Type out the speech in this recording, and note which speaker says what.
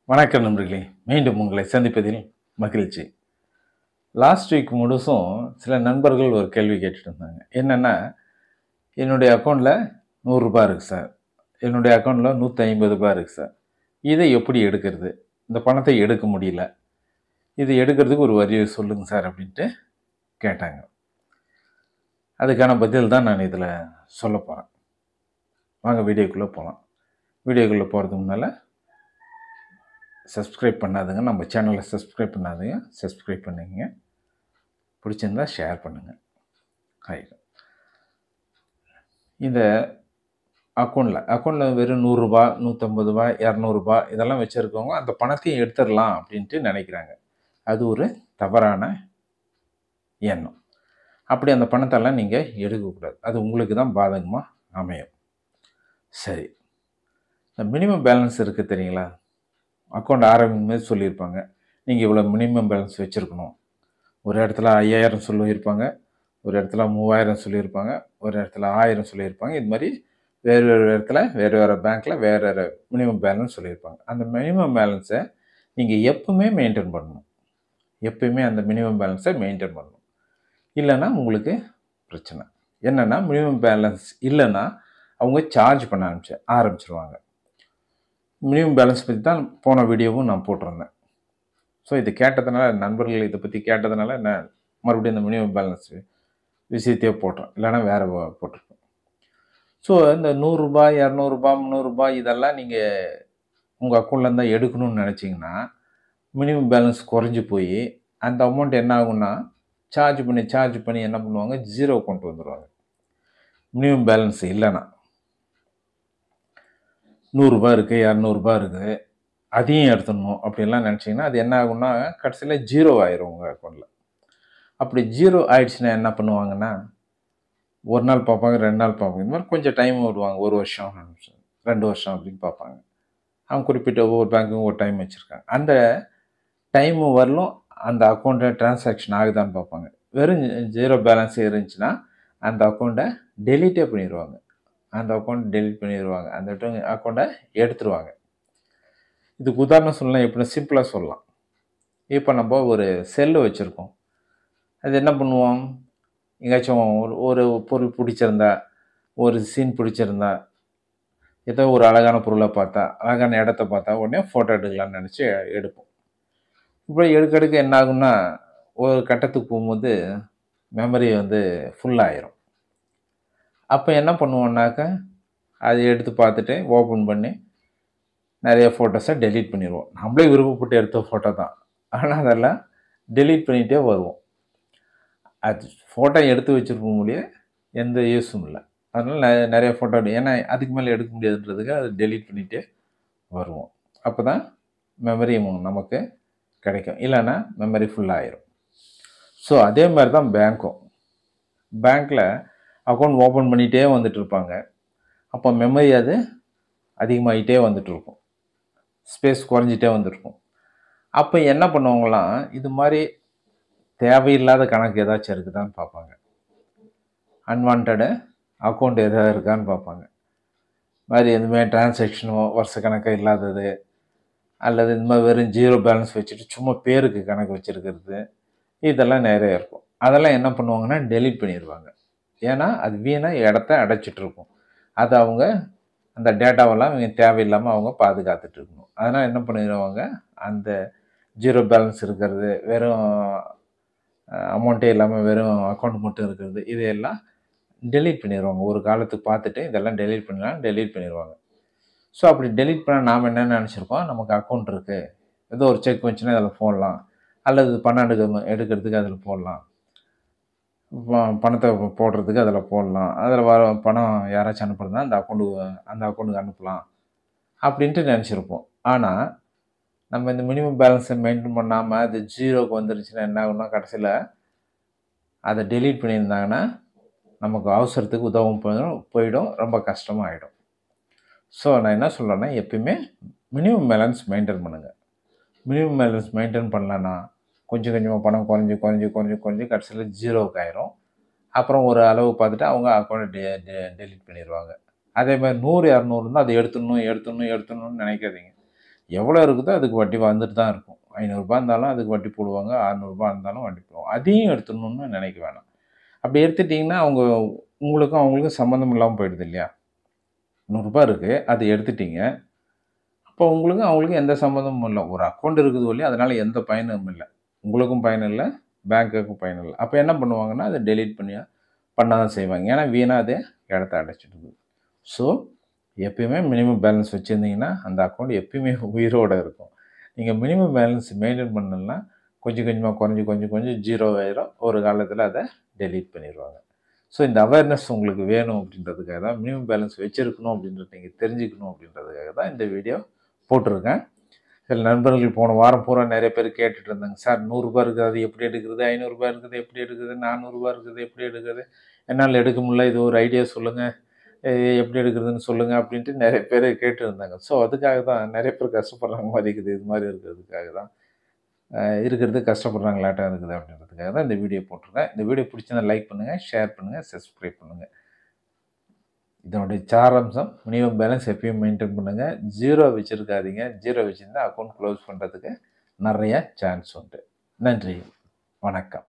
Speaker 1: வணக்கம் நண்பர்களே மீண்டும் உங்களை சந்திப்பதில் மகிழ்ச்சி லாஸ்ட் வீக் முழுசும் சில நண்பர்கள் ஒரு கேள்வி கேட்டுட்டு இருந்தாங்க என்னென்னா என்னுடைய அக்கௌண்ட்டில் நூறுரூபா இருக்குது சார் என்னுடைய அக்கௌண்ட்டில் நூற்றி ஐம்பது ரூபாய் இருக்குது சார் இதை எப்படி எடுக்கிறது இந்த பணத்தை எடுக்க முடியல இது எடுக்கிறதுக்கு ஒரு வரியை சொல்லுங்கள் சார் அப்படின்ட்டு கேட்டாங்க அதுக்கான பதில் தான் நான் இதில் சொல்ல போகிறேன் வாங்க வீடியோக்குள்ளே போகலாம் வீடியோக்குள்ளே போகிறதுக்கு முன்னால் சப்ஸ்கிரைப் பண்ணாதுங்க நம்ம சேனலை சப்ஸ்கிரைப் பண்ணாதுங்க சப்ஸ்கிரைப் பண்ணுங்க பிடிச்சிருந்தா ஷேர் பண்ணுங்கள் ஹாய் இந்த அக்கௌண்ட்டில் அக்கௌண்ட்டில் வெறும் நூறுரூபா நூற்றம்பது ரூபா இரநூறுபா இதெல்லாம் வச்சுருக்கவங்க அந்த பணத்தையும் எடுத்துடலாம் அப்படின்ட்டு நினைக்கிறாங்க அது ஒரு தவறான எண்ணம் அப்படி அந்த பணத்தெல்லாம் நீங்கள் எடுக்கக்கூடாது அது உங்களுக்கு தான் பாதகமாக அமையும் சரி இந்த மினிமம் பேலன்ஸ் இருக்குது தெரியுங்களா அக்கௌண்ட் ஆரம்பிக்கும் போது சொல்லியிருப்பாங்க நீங்கள் இவ்வளோ மினிமம் பேலன்ஸ் வச்சுருக்கணும் ஒரு இடத்துல ஐயாயிரம் சொல்லியிருப்பாங்க ஒரு இடத்துல மூவாயிரம் சொல்லியிருப்பாங்க ஒரு இடத்துல ஆயிரம் சொல்லியிருப்பாங்க இது மாதிரி வேறு வேறு இடத்துல வேறு வேறு பேங்க்கில் வேறு வேறு மினிமம் பேலன்ஸ் சொல்லியிருப்பாங்க அந்த மினிமம் பேலன்ஸை நீங்கள் எப்பவுமே மெயின்டைன் பண்ணணும் எப்பயுமே அந்த மினிமம் பேலன்ஸை மெயின்டைன் பண்ணணும் இல்லைன்னா உங்களுக்கு பிரச்சனை என்னென்னா மினிமம் பேலன்ஸ் இல்லைன்னா அவங்க சார்ஜ் பண்ண ஆரம்பிச்சு ஆரம்பிச்சிருவாங்க மினிமம் பேலன்ஸ் பற்றி தான் போன வீடியோவும் நான் போட்டிருந்தேன் ஸோ இது கேட்டதுனால நண்பர்கள் இதை பற்றி கேட்டதுனால நான் மறுபடியும் இந்த மினிமம் பேலன்ஸ் விஷயத்தையே போட்டேன் இல்லைன்னா வேறு போட்டிருப்பேன் ஸோ இந்த நூறுரூபா இரநூறுபா முந்நூறுரூபா இதெல்லாம் நீங்கள் உங்கள் அக்கௌண்ட்லேருந்து தான் எடுக்கணும்னு நினச்சிங்கன்னா மினிமம் பேலன்ஸ் குறைஞ்சி போய் அந்த அமௌண்ட் என்ன ஆகும்னா சார்ஜ் பண்ணி சார்ஜ் பண்ணி என்ன பண்ணுவாங்க ஜீரோ கொண்டு வந்துடுவாங்க மினிமம் பேலன்ஸ் இல்லைன்னா நூறுரூபா இருக்குது இரநூறுபா இருக்குது அதையும் எடுத்துடணும் அப்படின்லாம் நினச்சிங்கன்னா அது என்ன ஆகும்னா கடைசியில் ஜீரோ ஆயிரும் உங்கள் அக்கௌண்ட்டில் அப்படி ஜீரோ ஆயிடுச்சுன்னா என்ன பண்ணுவாங்கன்னா ஒரு நாள் பார்ப்பாங்க ரெண்டு நாள் பார்ப்பாங்க இந்த மாதிரி கொஞ்சம் டைம் விடுவாங்க ஒரு வருஷம் ரெண்டு வருஷம் அப்படின்னு பார்ப்பாங்க அவங்க குறிப்பிட்ட ஒவ்வொரு பேங்க்கும் ஒரு டைம் வச்சுருக்காங்க அந்த டைம் வரலும் அந்த அக்கௌண்ட்டில் டிரான்சாக்ஷன் ஆகுதான்னு பார்ப்பாங்க வெறும் ஜீரோ பேலன்ஸ் இருந்துச்சுன்னா அந்த அக்கௌண்ட்டை டெலீட்டே பண்ணிடுவாங்க அந்த அக்கௌண்ட் டெலிட் பண்ணிடுவாங்க அந்த அக்கௌண்ட்டை எடுத்துருவாங்க இதுக்கு உதாரணம் சொல்லலாம் எப்படின்னா சிம்பிளாக சொல்லலாம் இப்போ நம்ம ஒரு செல்லு வச்சுருக்கோம் அது என்ன பண்ணுவோம் எங்கேயாச்சும் ஒரு ஒரு பொருள் பிடிச்சிருந்தா ஒரு சீன் பிடிச்சிருந்தா ஏதோ ஒரு அழகான பொருளை பார்த்தா அழகான இடத்த பார்த்தா உடனே ஃபோட்டோ எடுக்கலாம்னு நினச்சி எடுப்போம் இப்போ எடுக்க எடுக்க என்ன ஆகும்னா ஒரு கட்டத்துக்கு போகும்போது மெமரி வந்து ஃபுல்லாகிடும் அப்போ என்ன பண்ணுவோன்னாக்கா அதை எடுத்து பார்த்துட்டு ஓப்பன் பண்ணி நிறைய ஃபோட்டோஸை டெலீட் பண்ணிடுவோம் நம்மளே விருப்பப்பட்டு எடுத்த ஃபோட்டோ தான் ஆனால் அதெல்லாம் டெலீட் பண்ணிகிட்டே வருவோம் அது ஃபோட்டோ எடுத்து வச்சுருப்போம் முடிய எந்த யூஸும் இல்லை அதனால் நெ- நிறைய ஃபோட்டோ ஏன்னா அதுக்கு மேலே எடுக்க முடியாதுன்றதுக்கு அதை டெலீட் பண்ணிகிட்டே வருவோம் அப்போ தான் மெமரி நமக்கு கிடைக்கும் இல்லைன்னா மெமரி ஃபுல்லாகிடும் ஸோ அதே மாதிரி தான் பேங்க்கும் பேங்க்கில் அக்கௌண்ட் ஓப்பன் பண்ணிகிட்டே வந்துட்டு இருப்பாங்க அப்போ மெமரி அது அதிகமாகிட்டே வந்துட்டு இருக்கும் ஸ்பேஸ் குறைஞ்சிட்டே வந்துருக்கும் அப்போ என்ன பண்ணுவாங்களாம் இது மாதிரி தேவையில்லாத கணக்கு ஏதாச்சும் இருக்குதான்னு பார்ப்பாங்க அன்வான்டு அக்கௌண்ட் எதாவது இருக்கான்னு பார்ப்பாங்க மாதிரி எதுவுமே டிரான்சாக்ஷனோ வருஷ கணக்காக இல்லாதது அல்லது இந்த மாதிரி வெறும் ஜீரோ பேலன்ஸ் வச்சுட்டு சும்மா பேருக்கு கணக்கு வச்சுருக்கிறது இதெல்லாம் நிறைய இருக்கும் அதெல்லாம் என்ன பண்ணுவாங்கன்னா டெலீட் பண்ணிடுவாங்க ஏன்னா அது வீணாக இடத்த அடைச்சிட்டு இருக்கும் அது அவங்க அந்த டேட்டாவெல்லாம் இவங்க தேவையில்லாமல் அவங்க பாதுகாத்துட்டு இருக்கணும் அதனால் என்ன பண்ணிடுவாங்க அந்த ஜீரோ பேலன்ஸ் இருக்கிறது வெறும் அமௌண்ட்டே இல்லாமல் வெறும் அக்கௌண்ட் மட்டும் இருக்கிறது இதையெல்லாம் டெலீட் பண்ணிடுவாங்க ஒரு காலத்துக்கு பார்த்துட்டு இதெல்லாம் டெலீட் பண்ணலாம் டெலீட் பண்ணிடுவாங்க ஸோ அப்படி டெலீட் பண்ண நாம் என்ன நினச்சிருக்கோம் நமக்கு அக்கௌண்ட் இருக்குது ஏதோ ஒரு செக் வந்துச்சுன்னா அதில் போடலாம் அல்லது பணம் எடுக்க எடுக்கிறதுக்கு அதில் போடலாம் ப- பணத்தை போடுறதுக்கு அதில் போடலாம் அதில் வர பணம் யாராச்சும் அனுப்புறதா அந்த அக்கௌண்ட்டுக்கு அந்த அக்கௌண்ட்டுக்கு அனுப்பலாம் அப்படின்ட்டு நினச்சிருப்போம் ஆனால் நம்ம இந்த மினிமம் பேலன்ஸை மெயின்டைன் பண்ணாமல் அது ஜீரோக்கு வந்துருச்சுன்னா என்ன ஆகும்னா கடைசியில் அதை டெலீட் பண்ணியிருந்தாங்கன்னா நமக்கு அவசரத்துக்கு உதவும் போயிடும் போயிடும் ரொம்ப கஷ்டமாக ஆகிடும் ஸோ நான் என்ன சொல்கிறேன்னா எப்பயுமே மினிமம் பேலன்ஸ் மெயின்டைன் பண்ணுங்கள் மினிமம் பேலன்ஸ் மெயின்டைன் பண்ணலன்னா கொஞ்சம் கொஞ்சமாக பணம் குறைஞ்சி குறைஞ்சி குறைஞ்சி குறைஞ்சி கடைசியில் ஜீரோவுக்கு ஆயிரும் அப்புறம் ஒரு அளவு பார்த்துட்டு அவங்க அக்கௌண்ட்டை டெ டெலீட் பண்ணிடுவாங்க அதே மாதிரி நூறு இரநூறு இருந்தால் அதை எடுத்துடணும் எடுத்துடணும் எடுத்துடணும்னு நினைக்காதீங்க எவ்வளோ இருக்குதோ அதுக்கு வட்டி வந்துட்டு தான் இருக்கும் ஐநூறுரூபா இருந்தாலும் அதுக்கு வட்டி போடுவாங்க அறநூறுபா இருந்தாலும் வட்டி போடுவாங்க அதையும் எடுத்துடணும்னு நினைக்க வேணாம் அப்படி எடுத்துட்டிங்கன்னா அவங்க உங்களுக்கும் அவங்களுக்கும் சம்மந்தம் இல்லாமல் போயிடுது இல்லையா நூறுரூபா இருக்குது அது எடுத்துட்டீங்க அப்போ உங்களுக்கும் அவங்களுக்கும் எந்த சம்மந்தமும் இல்லை ஒரு அக்கௌண்ட் இருக்குது ஒல்லி அதனால் எந்த பயனும் இல்லை உங்களுக்கும் பயன் இல்லை பேங்க்குக்கும் பயன் இல்லை அப்போ என்ன பண்ணுவாங்கன்னா அதை டெலீட் பண்ணி பண்ண தான் செய்வாங்க ஏன்னா வீணாக அதே இடத்த அடைச்சிடுது ஸோ எப்பயுமே மினிமம் பேலன்ஸ் வச்சுருந்தீங்கன்னா அந்த அக்கௌண்ட் எப்பயுமே உயிரோடு இருக்கும் நீங்கள் மினிமம் பேலன்ஸ் மெயின்டைன் பண்ணலன்னா கொஞ்சம் கொஞ்சமாக குறைஞ்சி கொஞ்சம் கொஞ்சம் ஜீரோ ஆயிரும் ஒரு காலத்தில் அதை டெலீட் பண்ணிடுவாங்க ஸோ இந்த அவேர்னஸ் உங்களுக்கு வேணும் அப்படின்றதுக்காக தான் மினிமம் பேலன்ஸ் வச்சுருக்கணும் அப்படின்றத நீங்கள் தெரிஞ்சுக்கணும் அப்படின்றதுக்காக தான் இந்த வீடியோ போட்டிருக்கேன் சில நண்பர்கள் போன வாரம் பூரா நிறைய பேர் கேட்டுட்டு இருந்தாங்க சார் நூறுரூபா இருக்குது அது எப்படி எடுக்கிறது ஐநூறுரூபா இருக்குது எப்படி எடுக்குது நானூறுரூபா இருக்குது எப்படி எடுக்குது என்னால் எடுக்க முடியல இது ஒரு ஐடியா சொல்லுங்கள் எப்படி எடுக்கிறதுன்னு சொல்லுங்கள் அப்படின்ட்டு நிறைய பேர் கேட்டு இருந்தாங்க ஸோ அதுக்காக தான் நிறைய பேர் கஷ்டப்படுறாங்க மாதிரி இருக்குது இது மாதிரி இருக்கிறதுக்காக தான் அஹ் இருக்கிறது கஷ்டப்படுறாங்களாட்டம் இருக்குது அப்படின்றதுக்காக தான் இந்த வீடியோ போட்டிருக்கேன் இந்த வீடியோ பிடிச்சிருந்தா லைக் பண்ணுங்கள் ஷேர் பண்ணுங்கள் சப்ஸ்கிரைப் பண்ணுங்கள் இதனுடைய சாரம்சம் மினிமம் பேலன்ஸ் எப்பயும் மெயின்டைன் பண்ணுங்கள் ஜீரோ வச்சுருக்காதீங்க ஜீரோ வச்சுருந்தா அக்கௌண்ட் க்ளோஸ் பண்ணுறதுக்கு நிறைய சான்ஸ் உண்டு நன்றி வணக்கம்